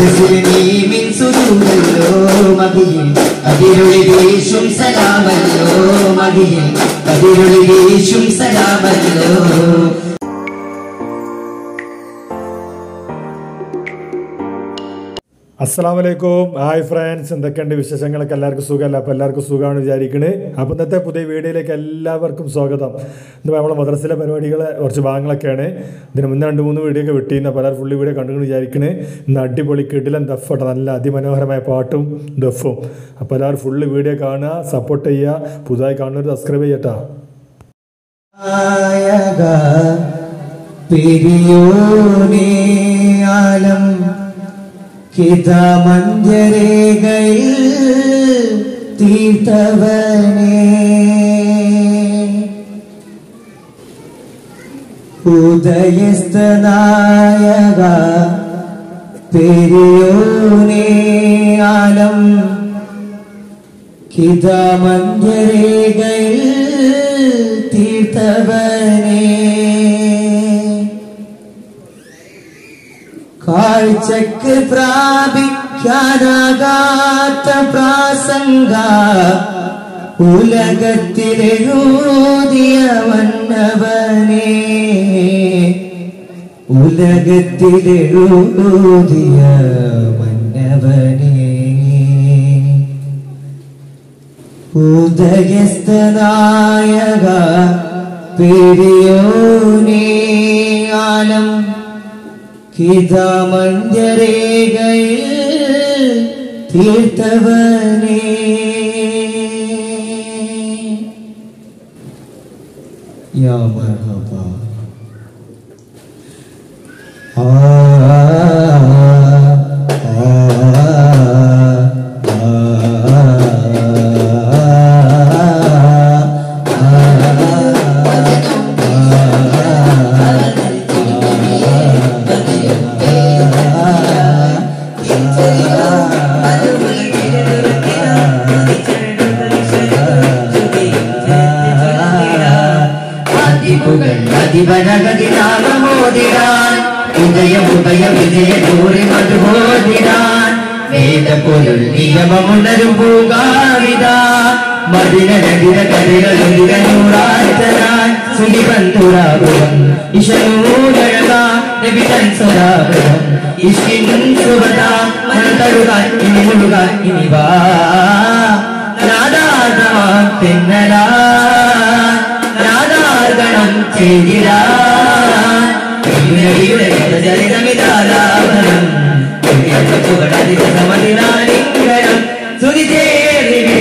മനസ്സിൽ നീ മിൻസുതൂരല്ലോ മതിയിൽ അതിരുളി വീശും സലാമല്ലോ മതിയിൽ അതിരുളി വീശും സലാമല്ലോ അസ്സാം വലൈക്കും ഹായ് ഫ്രണ്ട്സ് എന്തൊക്കെയുണ്ട് വിശേഷങ്ങളൊക്കെ എല്ലാവർക്കും സുഖമല്ല അപ്പോൾ എല്ലാവർക്കും സുഖമാണ് വിചാരിക്കണേ അപ്പോൾ ഇന്നത്തെ പുതിയ വീഡിയോയിലേക്ക് എല്ലാവർക്കും സ്വാഗതം ഇന്ന് നമ്മളെ മദ്രസിലെ പരിപാടികളെ കുറച്ച് ഭാഗങ്ങളൊക്കെയാണ് ഇതിന് മുന്നേ രണ്ട് മൂന്ന് വീഡിയോ ഒക്കെ വിട്ടിരുന്നു അപ്പോൾ എല്ലാവരും ഫുള്ള് വീഡിയോ കണ്ടുകൊണ്ട് വിചാരിക്കണേ ഇന്ന് അടിപൊളി കിടിലൻ ദഫോട്ടെ നല്ല അതിമനോഹരമായ പാട്ടും ദഫും അപ്പോൾ എല്ലാവരും ഫുള്ള് വീഡിയോ കാണുക സപ്പോർട്ട് ചെയ്യുക പുതുതായി കാണുന്നവർ സബ്സ്ക്രൈബ് ചെയ്യട്ടോ ആയക പെരിയോനേ ആലം കിതമഞ്ജരേകയിൽ തീർത്തവനേ ഉദയസ്തനായക പെരിയോനേ ആലം കിതമഞ്ജരേകയിൽ തീർത്തവനേ കാഴ്ചക്ക് പ്രാപിക്കാനാകാത്ത പ്രാസംഗ ഉലകത്തിലെഴുതിയ മന്നവനേ ഉലകത്തിലെഴുതിയ മന്നവനേ ഉദയസ്തനായക പെരിയോനേ ആലം കിതമഞ്ജരേകയിൽ തീർത്തവനേ യാ മർഹബ ആ അതിവനഗതിനാമോദിരാൻ ഉദയം ഉദയ വിജയ ജോറി മധുബോധിരാൻ വേദപ്പൊരുൾ നിയമമുണരും പൂകാവിത മതിനരകിര കരികളൂറാറ്റനാൻ സുനിബന്ധുരാപുരം ഇശനൂരഴക നബിതൻ സ്വരാപുരം ഇഷ്കിൻ സുവത മനതരുകാൻ ഇനി മുഴുകാൻ ഇനി വാ നാദാദമാ തെന്നലാ രാധാർഗണം ചെയ്തിരാൻ ചരിതമിതാലാപനം സമതിനാലിംഗനം സുതിചേരിവേ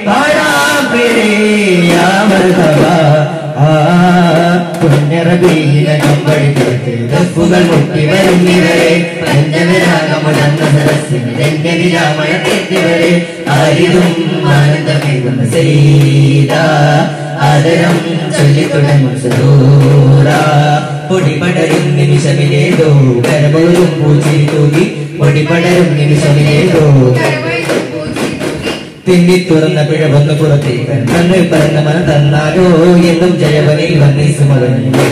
പാടാപിരേയാമർഹവ ആ പുണ്യറബീലകൾ മുട്ടി വരുന്നിവരെ പഞ്ചവിരാഗമുടന്ന സരസിന് രംഗവിരാമയ തീർത്തിവരെ ആരിതും ആനന്ദമേകുന്ന സീത ആദരം ചൊല്ലിത്തുടങ്ങും സുദൂര പൊടിപടരും നിമിഷമിലേതോ കരപോലും പൂച്ചിരി തൂകി പൊടിപടരും നിമിഷമിലേതോ തിന്നി തുറന്ന പിഴവൊന്ന് പുറത്തേക്ക് തങ്ങൾ പറഞ്ഞ മന തന്നാലോ എന്നും ജയവനിൽ വന്നീസ് മകനോ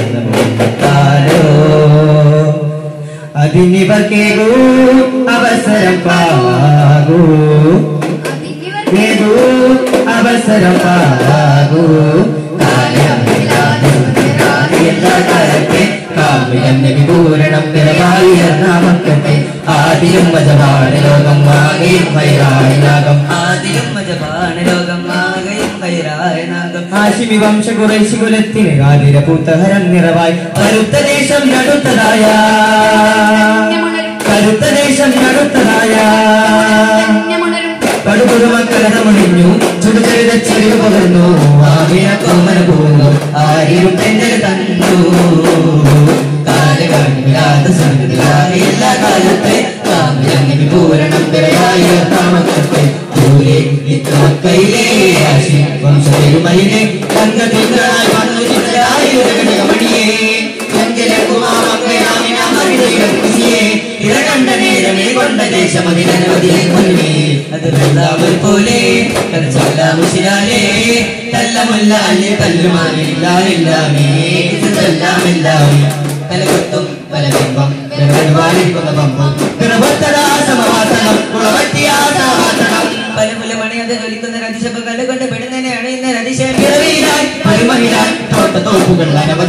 അതിനിവർക്കേകൂ അവസരം പാകൂ കേകൂ അവസരം പാകൂ എല്ലാ കാലത്തെ കാവ്യം നബിപൂരണം പിറവായി നാമക്കത്തെ ആദിയും മജമാണ് ലോകം ആകെയും വൈരായ നാഗം ആദിയും മജപാണ് ലോകം ആകെയും വൈരായ നാഗം ഹാഷിമി വംശ കുറേശി കുലത്തിന് കാതിര പൂത്തഹരം നിറവായി കരുത്ത ദേശം നടുത്തതായ കരുത്ത ദേശം നടുത്തതായ കടുകുടുമക്കലതമണിഞ്ഞു ചുടുചരിത ചെറിയ പകർന്നു ആവിന കോമന പോകുന്നു ആയിരം തെന്നൽ തന്നു കാലകാലമില്ലാത്ത സ്വർഗത്തിലാകെ എല്ലാ കാലത്തെ കാമ്യങ്ങനെ പൂരണം പിറയായ നാമത്തെ ദൂരെ ഇത്രക്കയിലെ ആശി വംശപെരുമയിലെ തങ്കതിങ്കളായി വന്നു ചിത്രയായി ഒരു ഘടകമണിയേ ഇറകണ്ട നേരമേ കൊണ്ട ദേശമതിനവധി മുന്നേ അത് വൃന്ദാവൻ പോലെ കരച്ചൊല്ലാമുശിരാലേ തല്ലമുല്ല അല്ലേ തല്ലുമാനില്ലാമില്ലാമേ തല്ലാമില്ലാമേ തലകൊത്തും പലബിംബം വാലിരിക്കുന്ന പമ്പം പിറവത്തടാ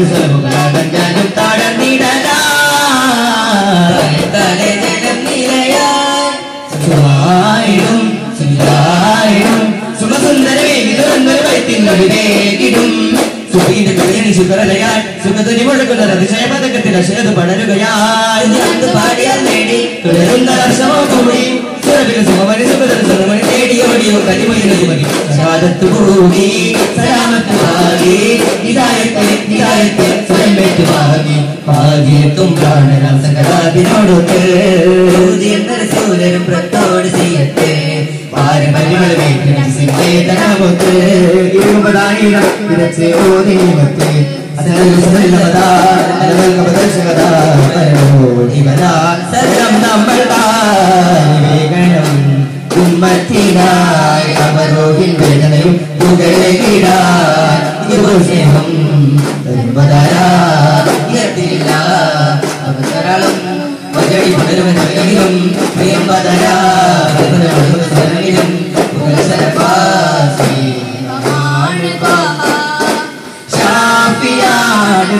ഞാനും താഴന്നിടലാ തലേ ജലം നിലയായി സുഖമായിടും സുന്ദരായിടും സുഖസുന്ദരമേ തുറന്നൊരു വൈത്തിനൊരുവേകിടും സുഖീന്റെ പിഴയണി ശുക്രലയാൽ സുഖതുനി മുഴക്കുന്ന അതിശയ പതക്കത്തിൽ അശയത് പടരുകയായി ഇത് പാടിയാൽ നേടി തുടരുന്ന വർഷമോ കൂടി സുരഭിക സുഖമണി സുഖദർശനമണി തേടിയോടിയോ കരിമണി നദിമണി ശാദത്ത് ഭൂമി സലാമത്ത് ഭാഗി ഇതായത്തെ ഇതായത്തെ സ്വയം വെച്ച് ഭാഗി ഭാഗ്യത്തും പ്രാണനാം സകലാതിനോടൊത്ത് എന്നൊരു സൂര്യനും പ്രത്തോട് ചെയ്യട്ടെ പാരമ്പര്യങ്ങൾ വേണ്ടി സിദ്ധേതനമൊത്ത് ഇരുപതായിരം വിരച്ച് ഓതിമത്ത് സദം നമ്മൾ വേഗണം ഉമ്മത്തിനായി അവരോഹിൻ വേദനയും പുകഴകിടാൻ ഇതുപോൽ സ്നേഹം തരുമ്പതരാത്തില്ല അവസരളും വജടി പുനരുവനും പ്രിയം പതരാലും പുകഴ്സരപാസി ഷാഫിയാണ്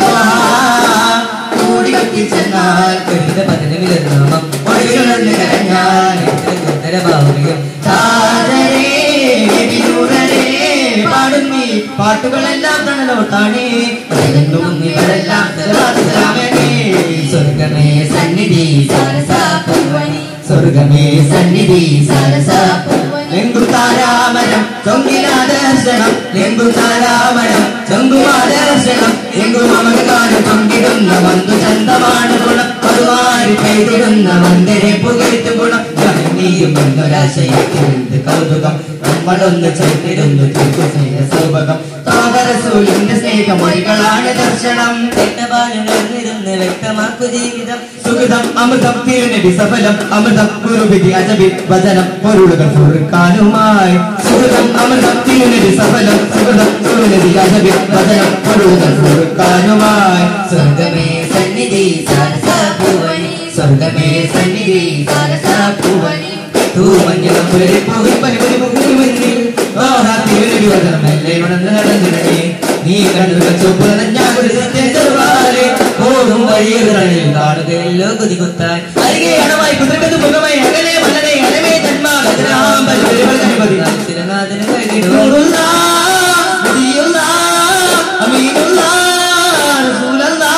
കൂടി ചെന്നാൽ കവിത പതിനമിലെന്നാമം ഒഴിയുണർന്ന് കരഞ്ഞാൽ ഉത്തരഭാവുകയും താരരേ, വിദൂരരേ, പാടുന്നീ പാട്ടുകളെല്ലാം തണലോട്ടാണേ എന്നും ഇവരെല്ലാം സലാമേ സ്വർഗമേ സന്നിധി സരസാപൂവനി സ്വർഗമേ സന്നിധി ലെങ്കു താരാമരം ചൊങ്കിലാദർശനം ലെങ്കു താരാമരം ചൊങ്കുമാദർശനം ലെങ്കു മമകാലം ചൊങ്കിടുന്ന മന്ദു ചന്തമാണ് ഗുണം പതുവാരി പെയ്തിടുന്ന മന്ദിരെ പുകഴ്ത്തു ഗുണം നീയും എന്നൊരാശയത്തിരുന്ന് കൗതുകം നമ്മളൊന്ന് ചേർത്തിരുന്നു തീർക്കു സ്നേഹ സൗഭകം താതരസൂലിന്റെ സ്നേഹമൊഴികളാണ് ദർശനം തെറ്റപാടുണർന്നിരുന്ന് വ്യക്തമാക്കു ജീവിതം സുഹൃതം അമൃതം തിരുനബി സഫലം അമൃതം ഗുരുവിധി അജബി വചനം പൊരുളുകൾ ഫുർക്കാനുമായി സുഹൃതം അമൃതം തിരുനബി സഫലം സുഹൃതം ഗുരുനബി അജബി വചനം പൊരുളുകൾ ഫുർക്കാനുമായി സ്വർഗമേ സന്നിധി സരസാപൂവനി സ്വർഗമേ സന്നിധി സരസാപൂവനി തൂമഞ്ഞളം പുലരിപ്പൂവിൽ പനിപുരി മുഖുരി മുന്നിൽ ഓഹാ തിരുനബി വചനം എല്ലേ ഉണർന്ന് നടന്നിടേ നീ കണ്ണുകൾ ചുവപ്പുറന്ന ഞാൻ ഒരു സത്യം ചെറുവാലെ പോകും വഴിയിൽ കാണുകയല്ലോ കുതികുത്താൻ അരികെ അണമായി കുതിർന്നത് മുഖമായി അകലെ വളരെ അലമേ തന്മാ ഗജനാം പരിപരികൾ കനിപതി തിരുനാഥന് കഴിയിടും നൂറുല്ലാ, നബിയുല്ലാ, അമീനുല്ലാ, റസൂലല്ലാ.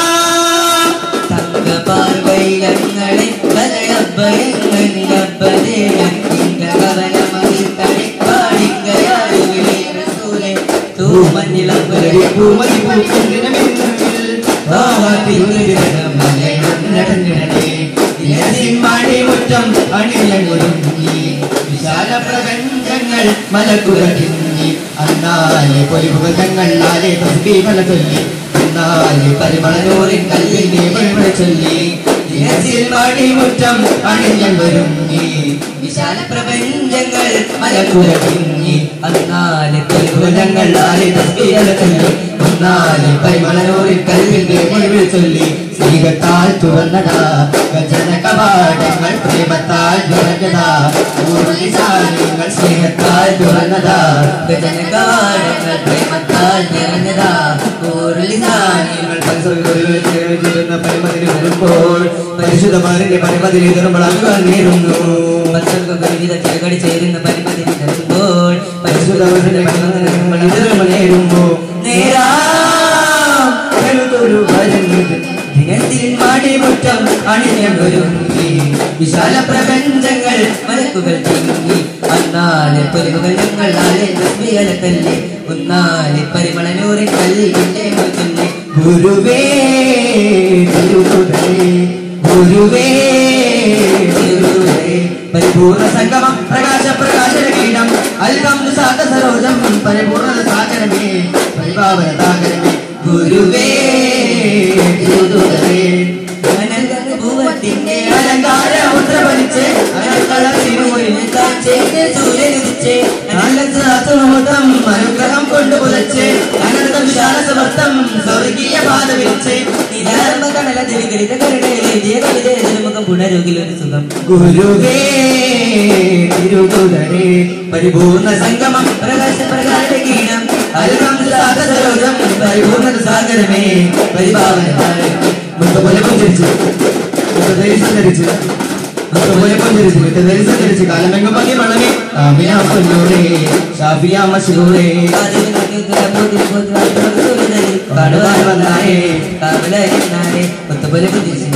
തങ്കപാർവൈലങ്ങളെ കലയഭയങ്ങളിലബ്ബതേ കവനമതിൽ പാടിങ്കയാളുകളെ റസൂലെ തൂമഞ്ഞിളം പുലരി പൂമതി പൂക്കുന്നിടമെന്നുള്ളിൽ വാവാത്തിയുള്ളിൽ മലയിൽ നടന്നിടണേ. ഇലസിന്മാടി മുറ്റം അണിഞ്ഞൊരുങ്ങി വിശാല പ്രപഞ്ചങ്ങൾ മലക്കുറങ്ങി അന്നാലെ പൊലിവുകൾ ഞങ്ങളാലെ തസ്ബീഹല ചൊല്ലി അന്നാലെ പരിമളനൂറിൻ കല്ലിന്റെ വഴിമഴ ചൊല്ലി ഇലസിന്മാടി മുറ്റം അണിഞ്ഞൊരുങ്ങി വിശാല പ്രപഞ്ചങ്ങൾ മലക്കുറങ്ങി അന്നാലെ ഞങ്ങൾ ആലെ തസ്ബീഹല ചൊല്ലി ഒന്നാലെ പരിമളനൂറിൻ കൽവിന്റെ മൊഴിവിൽ ചൊല്ലി സ്നേഹത്താൽ തുറന്നതാ ഗജന കവാടങ്ങൾ പ്രേമത്താൽ തുറന്നതാ ഊർജിസാലിങ്ങൾ സ്നേഹത്താൽ തുറന്നതാ ഗജനകാരങ്ങൾ പ്രേമത്താൽ നിറഞ്ഞതാ ഊർലിസാനികൾ പരിസരത്തിരുന്ന പരിമതിന് വരുമ്പോൾ പരിശുദ്ധമാരിന്റെ പരിമതിന് എതിർമ്പോൾ അങ്ങ് നേരുന്നു വിവിധ ചിലകടി ചേരുന്ന പരിമതി തരുമ്പോൾ പരിശുദ്ധമാരിന്റെ പരിമതിന് എതിർമ്പോൾ നേരുമ്പോൾ നേരാ ഒരു ഭജനിത് ദിനത്തിൽ മാടിമുറ്റം അണിഞ്ഞൊരുങ്ങി വിശാല പ്രപഞ്ചങ്ങൾ മലക്കുകൾ തിങ്ങി അന്നാലെ പൊലിവുകൾ ഞങ്ങൾ ആലെ തസ്ബീഹലക്കല്ലേ ഒന്നാലെ പരിമളനൂറിൻ കല്ലിന്റെ മുതലേ ഗുരുവേ തിരുകുടേ ഗുരുവേ തിരുകുടേ പരിപൂർണ സംഗമം പ്രകാശ പ്രകാശന കീടം അൽകം സാഗ സരോജം പരിപൂർണ സാഗരമേ പരിപാവന സാഗരമേ ഗുരുവേ തിരുകുടേ ഭൂവത്തിന്റെ അലങ്കാര മുദ്ര പതിച്ച് സൂര്യനുദിച്ച് മൊത്തം അനുഗ്രഹം കൊണ്ട് പുലച്ച് അനന്ത വിശാല സമർത്ഥം സ്വർഗീയ പാത വിരിച്ച് നിലാരംഭ കടല തിരികളിത കരുടയിലെഴുതിയ കവിതയുടെ മുഖം പുനരുകിലൊരു സുഖം ഗുരുവേ തിരുതുടരേ പരിപൂർണ സംഗമം പ്രകാശ പ്രകാശ കീടം അൽഹംദുലില്ലാഹ് പരിപൂർണ്ണ സാഗരമേ പരിപാവനമാണ് മുത്തപോലെ പുഞ്ചരിച്ച് മുത്തതയിൽ സഞ്ചരിച്ച് മുത്തപോലെ പുഞ്ചരിച്ച് മുത്തതയിൽ സഞ്ചരിച്ച് കാലമെങ്കും പതി മണമേ ആമിയ പൊന്നൂരേ ഷാഫിയ മഷൂരേ കാണുവാൻ വന്നാരേ കാവലായിരുന്നാരേ ഒത്തുപോലെ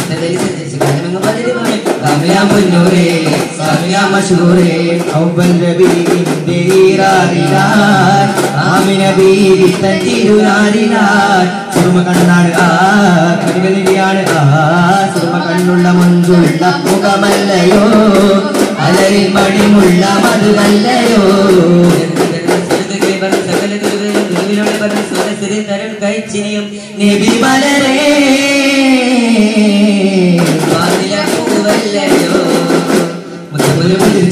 ആമിയ പൊന്നൂരേ ഷാഫിയ മഷൂരേ ഔവൽ നബീന്റെ ഈറാറിലാൽ ആമിന ബീവി തഞ്ചിരുനാരിലാൽ സുറുമ കണ്ണാണ് ആ കണികളിയാണ് ആ സുറുമ കണ്ണുള്ള മുൻപുള്ള മുഖമല്ലയോ അലരിൽ മണിമുള്ള മധുവല്ലയോ കഴിച്ചിനിയും നബി മലരേ പൂവല്ലയോ മുത്തുപോലെ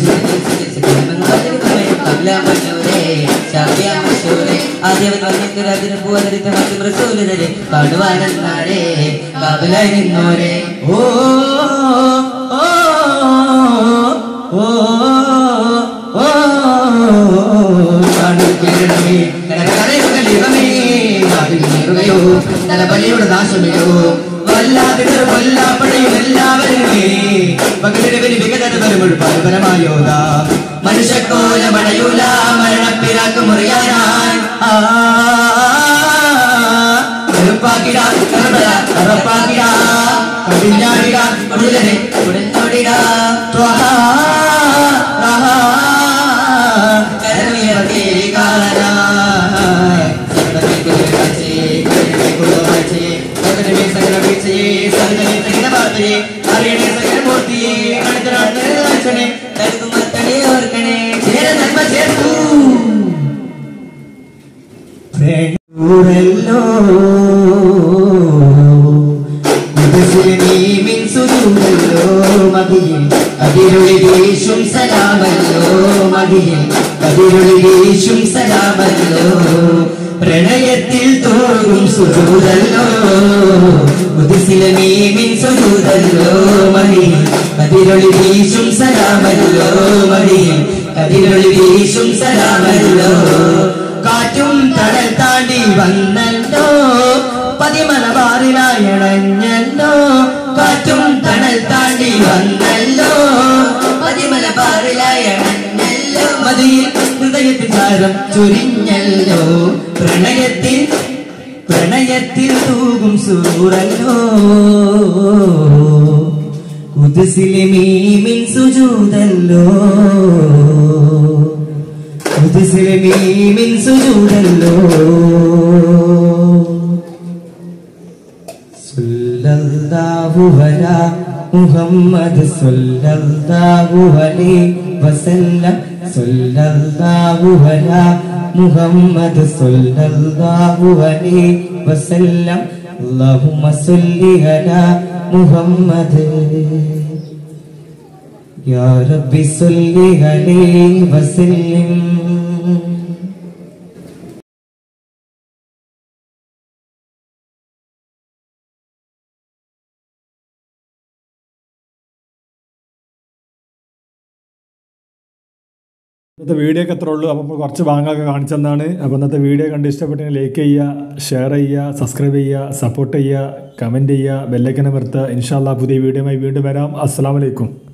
കാണുവാനെന്നാരേ കാവലായി നിന്നോരേ ഓ ഓ ഓ ഓ കാണുകേണമേ കരകരയുഗലിവമേ നാടിനേറുകയോ നലബലിയുടെ നാശമയോ വല്ലാതെ കൊല്ലാപ്പടയും എല്ലാവരുമേ പകലിരവിന് വികതരവരും പരപരമായോദ മനുഷ്യക്കോല മഴയൂല മരണപ്പിരാക്ക് മുറിയാനായി ആ കറുപ്പാക്കിട കറുപട കറുപ്പാക്കിട കടിഞ്ഞാടിട ഉടലനെ ഉടനോടിട ത്വഹ റഹ കരമിയർത്തി കാലായി ൂരല്ലോ നീമിൻ സുരൂരല്ലോ മതിയിൽ അതിരുളി വീശും സലാമല്ലോ മതിയിൽ അതിരുളി വീശും സലാമല്ലോ പ്രണയത്തിൽ തോറും സുജൂതല്ലോ ഉദിസിലെ നീമിൻ സുജൂതല്ലോ മതിയിൽ അതിരുളി വീശും സലാമല്ലോ മതിയിൽ അതിരുളി വീശും സലാമല്ലോ കാറ്റും തടൽ താണ്ടി വന്നല്ലോ പതിമലബാറിലായണഞ്ഞല്ലോ കാറ്റും തണൽ താണ്ടി വന്നല്ലോ പതിമലബാറിലായണഞ്ഞല്ലോ മതിയിൽ ഹൃദയത്തിൽ താരം ചൊരിഞ്ഞല്ലോ പ്രണയത്തിൽ പ്രണയത്തിൽ തൂകും സൂറല്ലോ കുതിസിലെ മീമിൻ സുജൂതല്ലോ കുതിസിലെ മീമിൻ സുജൂതല്ലോ സല്ലല്ലാഹു അലാ മുഹമ്മദ് സല്ലല്ലാഹു അലൈഹി വസല്ലം സല്ലല്ലാഹു അലാ മുഹമ്മദ് സല്ലല്ലാഹു അലൈഹി വസല്ലം അല്ലാഹുമ്മ സല്ലി അലാ മുഹമ്മദ് യാ റബ്ബി സല്ലി അലൈഹി വസല്ലം ഇന്നത്തെ വീഡിയോ ഒക്കെ എത്ര ഉള്ളൂ അപ്പോൾ കുറച്ച് ഭാഗങ്ങളൊക്കെ കാണിച്ചെന്നാണ് അപ്പോൾ ഇന്നത്തെ വീഡിയോ കണ്ട് ഇഷ്ടപ്പെട്ടെങ്കിൽ ലൈക്ക് ചെയ്യുക ഷെയർ ചെയ്യുക സബ്സ്ക്രൈബ് ചെയ്യുക സപ്പോർട്ട് ചെയ്യുക കമൻറ്റ് ചെയ്യുക ബെല്ലൈക്കൻ അമർത്തുക ഇൻഷാല്ലാ പുതിയ വീഡിയോയുമായി വീണ്ടും വരാം അസ്സാം വലൈക്കും